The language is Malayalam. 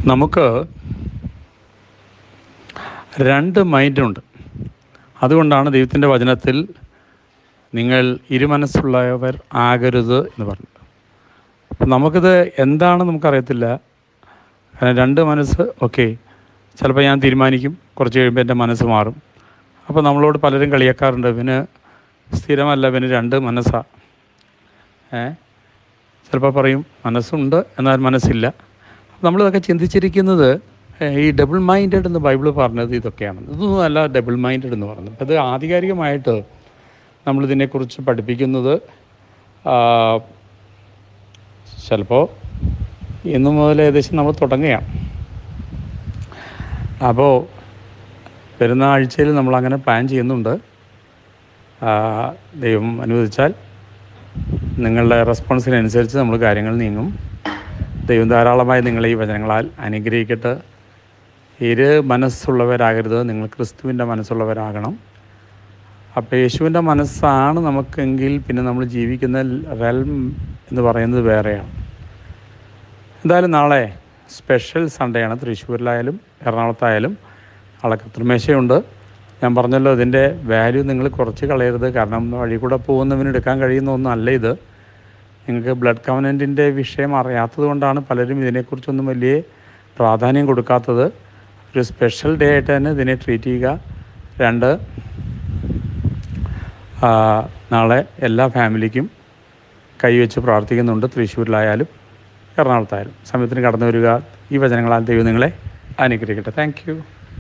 നമുക്ക് രണ്ട് മൈൻഡുണ്ട് അതുകൊണ്ടാണ് ദൈവത്തിൻ്റെ വചനത്തിൽ നിങ്ങൾ ഇരുമനസ്സുള്ളവർ ആകരുത് എന്ന് പറഞ്ഞത് അപ്പം നമുക്കിത് എന്താണെന്ന് നമുക്കറിയത്തില്ല കാരണം രണ്ട് മനസ്സ് ഓക്കെ ചിലപ്പോൾ ഞാൻ തീരുമാനിക്കും കുറച്ച് കഴിയുമ്പോൾ എൻ്റെ മനസ്സ് മാറും അപ്പോൾ നമ്മളോട് പലരും കളിയാക്കാറുണ്ട് ഇവന് സ്ഥിരമല്ല ഇവന് രണ്ട് മനസ്സാണ് ഏ ചിലപ്പോൾ പറയും മനസ്സുണ്ട് എന്നാൽ മനസ്സില്ല നമ്മളിതൊക്കെ ചിന്തിച്ചിരിക്കുന്നത് ഏ, ഈ ഡബിൾ മൈൻഡഡ് എന്ന് ബൈബിൾ പറഞ്ഞത് ഇതൊക്കെയാണ് ഇതൊന്നും അല്ല ഡബിൾ മൈൻഡഡ് എന്ന് പറയുന്നത് അത് ആധികാരികമായിട്ട് നമ്മളിതിനെക്കുറിച്ച് പഠിപ്പിക്കുന്നത് ആ, ചിലപ്പോൾ ഇന്നു മുതൽ ഏകദേശം നമ്മൾ തുടങ്ങുകയാണ് അപ്പോൾ വരുന്ന ആഴ്ചയിൽ നമ്മളങ്ങനെ പ്ലാൻ ചെയ്യുന്നുണ്ട് ആ, ദൈവം അനുവദിച്ചാൽ നിങ്ങളുടെ റെസ്പോൺസിനനുസരിച്ച് നമ്മൾ കാര്യങ്ങൾ നീങ്ങും ദൈവം ധാരാളമായി നിങ്ങളെ ഈ വചനങ്ങളാൽ അനുഗ്രഹിക്കട്ടെ ഇരു മനസ്സുള്ളവരാകരുത് നിങ്ങൾ ക്രിസ്തുവിൻ്റെ മനസ്സുള്ളവരാകണം അപ്പോൾ യേശുവിൻ്റെ മനസ്സാണ് നമുക്കെങ്കിൽ പിന്നെ നമ്മൾ ജീവിക്കുന്ന റെൽം എന്ന് പറയുന്നത് വേറെയാണ് എന്തായാലും നാളെ സ്പെഷ്യൽ സൺഡേ ആണ് തൃശ്ശൂരിലായാലും എറണാകുളത്തായാലും നാളെ കത്രിമേശയുണ്ട് ഞാൻ പറഞ്ഞല്ലോ ഇതിൻ്റെ വാല്യൂ നിങ്ങൾ കുറച്ച് കളയരുത് കാരണം വഴി കൂടെ പോകുന്നവന് എടുക്കാൻ കഴിയുന്ന ഒന്നല്ല ഇത് നിങ്ങൾക്ക് ബ്ലഡ് കവനൻറ്റിൻ്റെ വിഷയം അറിയാത്തത് കൊണ്ടാണ് പലരും ഇതിനെക്കുറിച്ചൊന്നും വലിയ പ്രാധാന്യം കൊടുക്കാത്തത് ഒരു സ്പെഷ്യൽ ഡേ ആയിട്ട് തന്നെ ഇതിനെ ട്രീറ്റ് ചെയ്യുക രണ്ട് ആ, നാളെ എല്ലാ ഫാമിലിക്കും കൈവച്ച് പ്രാർത്ഥിക്കുന്നുണ്ട് തൃശ്ശൂരിലായാലും എറണാകുളത്തായാലും സമയത്തിന് കടന്നു വരിക ഈ വചനങ്ങളാൽ ദൈവം നിങ്ങളെ അനുഗ്രഹിക്കട്ടെ താങ്ക് യു